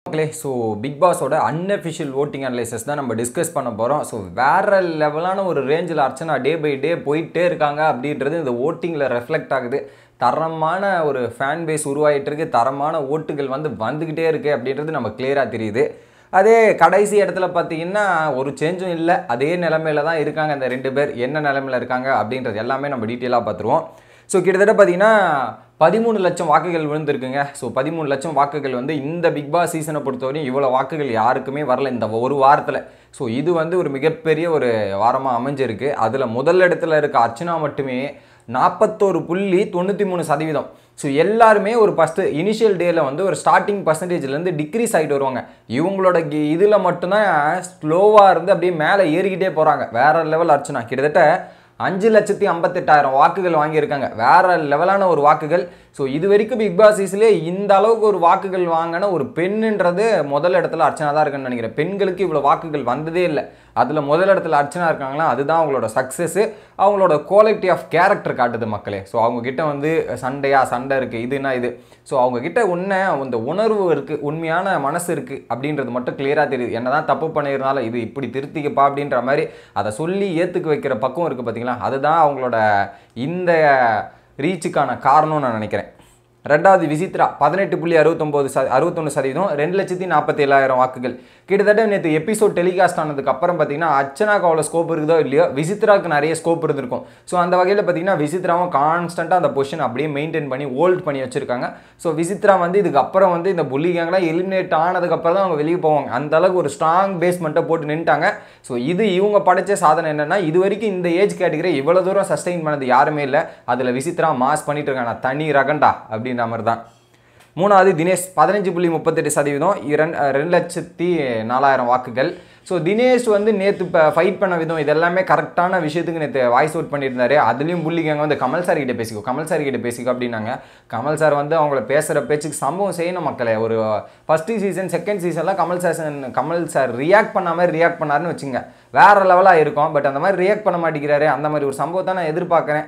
மக்களே so Bigg பாஸோட unofficial voting analysis தான் நம்ம டிஸ்கஸ் பண்ண போகிறோம் ஸோ வேற லெவலான ஒரு ரேஞ்சில் அர்ச்சனா டே பை டே போயிட்டே இருக்காங்க அப்படின்றது இந்த ஓட்டிங்கில் ரெஃப்ளெக்ட் ஆகுது தரமான ஒரு ஃபேன் பேஸ் உருவாகிட்டு இருக்கு தரமான ஓட்டுகள் வந்து வந்துக்கிட்டே இருக்கு அப்படின்றது நம்ம கிளியராக தெரியுது அதே கடைசி இடத்துல பார்த்தீங்கன்னா ஒரு சேஞ்சும் இல்லை அதே நிலமையில தான் இருக்காங்க அந்த ரெண்டு பேர் என்ன நிலமையில இருக்காங்க அப்படின்றது எல்லாமே நம்ம டீட்டெயிலாக பார்த்துருவோம் ஸோ கிட்டத்தட்ட பார்த்தீங்கன்னா பதிமூணு லட்சம் வாக்குகள் விழுந்திருக்குங்க ஸோ பதிமூணு லட்சம் வாக்குகள் வந்து இந்த பிக் பாஸ் சீசனை பொறுத்தவரையும் இவ்வளோ வாக்குகள் யாருக்குமே வரல இந்த ஒரு வாரத்தில் ஸோ இது வந்து ஒரு மிகப்பெரிய ஒரு வாரமாக அமைஞ்சிருக்கு அதில் முதல் இடத்துல இருக்க அர்ச்சனா மட்டுமே நாற்பத்தோரு புள்ளி தொண்ணூற்றி மூணு சதவீதம் ஸோ எல்லாருமே ஒரு ஃபஸ்ட்டு இனிஷியல் டேயில் வந்து ஒரு ஸ்டார்டிங் பர்சன்டேஜ்லேருந்து டிக்ரீஸ் ஆகிட்டு வருவாங்க இவங்களோட இதில் மட்டும்தான் ஸ்லோவாக இருந்து அப்படியே மேலே ஏறிக்கிட்டே போகிறாங்க வேற லெவல் அர்ச்சனா கிட்டத்தட்ட அஞ்சு லட்சத்தி ஐம்பத்தெட்டாயிரம் வாக்குகள் வாங்கியிருக்காங்க வேற லெவலான ஒரு வாக்குகள் ஸோ இது வரைக்கும் பிக் பாஸ் சீஸ்லேயே இந்த அளவுக்கு ஒரு வாக்குகள் வாங்கின ஒரு பெண்ணுன்றது முதல் இடத்துல அர்ச்சனா தான் இருக்குன்னு நினைக்கிறேன் பெண்களுக்கு இவ்வளோ வாக்குகள் வந்ததே இல்லை அதில் முதல் இடத்துல அர்ச்சனா இருக்காங்களா அதுதான் அவங்களோட சக்ஸஸ்ஸு அவங்களோட குவாலிட்டி ஆஃப் கேரக்டர் காட்டுது மக்களே ஸோ அவங்க கிட்ட வந்து சண்டையா சண்டை இருக்குது இதுனா இது ஸோ அவங்க கிட்ட உன்ன அந்த உணர்வு இருக்குது உண்மையான மனசு இருக்குது அப்படின்றது மட்டும் கிளியராக தெரியுது என்னதான் தப்பு பண்ணியிருந்தாலும் இது இப்படி திருத்திக்கப்பா அப்படின்ற மாதிரி அதை சொல்லி ஏற்றுக்க வைக்கிற பக்கம் இருக்குது பார்த்தீங்களா அதுதான் அவங்களோட இந்த ரீச்சுக்கான காரணம்னு நான் நினைக்கிறேன் ரெண்டாவது விசித்ரா பதினெட்டு புள்ளி அறுபத்தொம்போது ச அறுபத்தொன்று சதவீதம் ரெண்டு லட்சத்தி நாற்பத்தி ஏழாயிரம் வாக்குகள் கிட்டத்தட்ட நேற்று எபிசோட் டெலிகாஸ்ட் ஆனதுக்கு அப்புறம் பார்த்தீங்கன்னா அர்ச்சனாக்கு அவ்வளோ ஸ்கோப் இருக்குதோ இல்லையோ விசித்ராவுக்கு நிறைய ஸ்கோப் இருந்திருக்கும் ஸோ அந்த வகையில் பார்த்தீங்கன்னா விசித்ராவும் கான்ஸ்டண்ட்டாக அந்த பொசிஷன் அப்படியே மெயின்டைன் பண்ணி ஹோல்ட் பண்ணி வச்சிருக்காங்க ஸோ விசித்ரா வந்து இதுக்கப்புறம் வந்து இந்த புள்ளி கேங்லாம் எலிமினேட் ஆனதுக்கப்புறம் தான் அவங்க வெளியே போவாங்க அந்த அளவுக்கு ஒரு ஸ்ட்ராங் பேஸ்மெண்ட்டை போட்டு நின்ட்டாங்க ஸோ இது இவங்க படைச்ச சாதனை என்னன்னா இது வரைக்கும் இந்த ஏஜ் கேட்டகரி இவ்வளோ தூரம் சஸ்டெயின் பண்ணது யாருமே இல்லை அதில் விசித்ரா மாஸ் பண்ணிட்டு இருக்காங்க நான் தனி ரகண்டா அப்படின்ற மாதிரி தான் மூணாவது தினேஷ் பதினஞ்சு புள்ளி முப்பத்தெட்டு சதவீதம் இரண் ரெண்டு லட்சத்தி நாலாயிரம் வாக்குகள் ஸோ தினேஷ் வந்து நேற்று இப்போ ஃபைட் பண்ண விதம் இதெல்லாமே கரெக்டான விஷயத்துக்கு நேற்று வாய்ஸ் அவுட் பண்ணியிருந்தாரு அதுலேயும் புள்ளிக்காங்க வந்து கமல் சார் கிட்ட பேசிக்கோ கமல் சார் கிட்ட பேசிக்கோ அப்படின்னாங்க கமல் சார் வந்து அவங்கள பேசுகிற பேச்சுக்கு சம்பவம் செய்யணும் மக்களே ஒரு ஃபஸ்ட்டு சீசன் செகண்ட் சீசன்லாம் Kamal sir Kamal sir react பண்ண மாதிரி ரியாக்ட் பண்ணாருன்னு வச்சுங்க வேற லெவலாக இருக்கும் பட் அந்த மாதிரி ரியாக்ட் பண்ண மாட்டேங்கிறாரு அந்த மாதிரி ஒரு சம்பவத்தை நான் எதிர்பார்க்குறேன்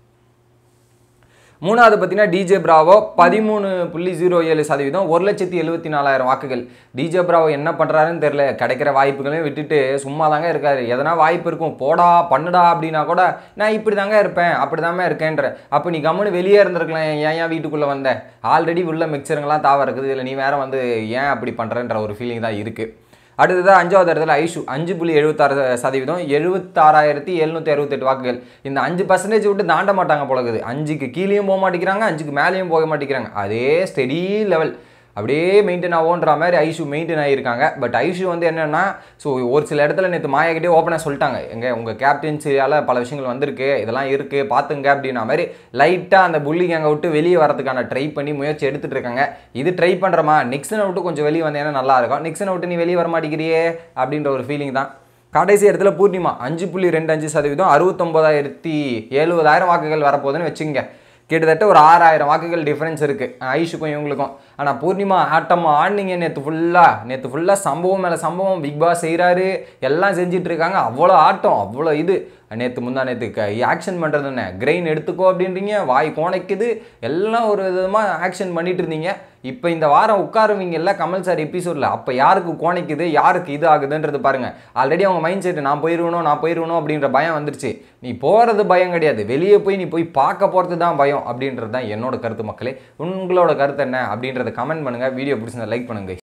மூணாவது பார்த்தீங்கன்னா டிஜே பிராவோ பதிமூணு புள்ளி ஜீரோ ஏழு சதவீதம் ஒரு லட்சத்தி எழுபத்தி நாலாயிரம் வாக்குகள் டிஜே பிராவோ என்ன பண்ணுறாருன்னு தெரில கிடைக்கிற வாய்ப்புகளையும் விட்டுட்டு சும்மா தாங்க இருக்காரு எதனா வாய்ப்பு இருக்கும் போடா பண்ணுடா அப்படின்னா கூட நான் இப்படி தாங்க இருப்பேன் அப்படி தாங்க இருக்கேன்ற அப்போ நீ கம்முன்னு வெளியே இருந்திருக்கலாம் ஏன் ஏன் வீட்டுக்குள்ளே வந்த ஆல்ரெடி உள்ள மிக்சருங்கெல்லாம் தாவ இருக்குது இதில் நீ வேற வந்து ஏன் அப்படி பண்ணுறன்ற ஒரு ஃபீலிங் தான் இருக்குது அடுத்ததாக அஞ்சாவது இடத்துல ஐஷு அஞ்சு புள்ளி எழுபத்தாறு சதவீதம் எழுபத்தாறாயிரத்தி எழுநூற்றி அறுபத்தெட்டு வாக்குகள் இந்த அஞ்சு பர்சன்டேஜ் விட்டு தாண்ட மாட்டாங்க போலகுது அஞ்சுக்கு கீழேயும் போக மாட்டேங்கிறாங்க அஞ்சுக்கு மேலேயும் போக மாட்டேங்கிறாங்க அதே ஸ்டெடி லெவல் அப்படியே மெயின்டைன் ஆகுன்ற மாதிரி ஐஷு மெயின்டைன் ஆகியிருக்காங்க பட் ஐஷு வந்து என்னென்னா ஸோ ஒரு சில இடத்துல நேற்று மாயாக்கிட்டே ஓப்பனாக சொல்லிட்டாங்க எங்க உங்கள் கேப்டன்சியால் பல விஷயங்கள் வந்திருக்கு இதெல்லாம் இருக்குது பார்த்துங்க அப்படின்னா மாதிரி லைட்டாக அந்த புள்ளி கேங்கை விட்டு வெளியே வரதுக்கான ட்ரை பண்ணி முயற்சி எடுத்துகிட்டு இருக்காங்க இது ட்ரை பண்ணுறமா நிக்சனை விட்டு கொஞ்சம் வெளியே வந்தேன்னா நல்லா இருக்கும் நிக்சனை விட்டு நீ வெளியே வர மாட்டேங்கிறியே அப்படின்ற ஒரு ஃபீலிங் தான் கடைசி இடத்துல பூர்ணிமா அஞ்சு புள்ளி ரெண்டு அஞ்சு சதவீதம் அறுபத்தொம்போதாயிரத்தி எழுபதாயிரம் வாக்குகள் வரப்போகுதுன்னு வச்சுங்க கிட்டத்தட்ட ஒரு ஆறாயிரம் வாக்குகள் டிஃப்ரென்ஸ் இருக்குது ஐஷுக்கும் இவங்களுக்கும் ஆனால் பூர்ணிமா ஆட்டம் ஆடினீங்க நேற்று ஃபுல்லாக நேற்று ஃபுல்லாக சம்பவம் மேலே சம்பவம் பிக் பாஸ் செய்கிறாரு எல்லாம் செஞ்சிட்டு இருக்காங்க அவ்வளோ ஆட்டம் அவ்வளோ இது நேற்று முந்தா நேற்று ஆக்ஷன் பண்ணுறது என்ன கிரெயின் எடுத்துக்கோ அப்படின்றீங்க வாய் கோணைக்குது எல்லாம் ஒரு விதமாக ஆக்ஷன் பண்ணிட்டு இருந்தீங்க இப்போ இந்த வாரம் உட்காருவீங்கல்ல கமல் சார் எபிசோடில் அப்போ யாருக்கு கோணைக்குது யாருக்கு இது ஆகுதுன்றது பாருங்கள் ஆல்ரெடி அவங்க மைண்ட் செட் நான் போயிடுவணும் நான் போயிடுவணும் அப்படின்ற பயம் வந்துருச்சு நீ போகிறது பயம் கிடையாது வெளியே போய் நீ போய் பார்க்க போகிறது தான் பயம் அப்படின்றது தான் என்னோட கருத்து மக்களே உங்களோட கருத்து என்ன அப்படின்றத கமெண்ட் பண்ணுங்கள் வீடியோ பிடிச்சிருந்தா லைக் பண்ணுங்க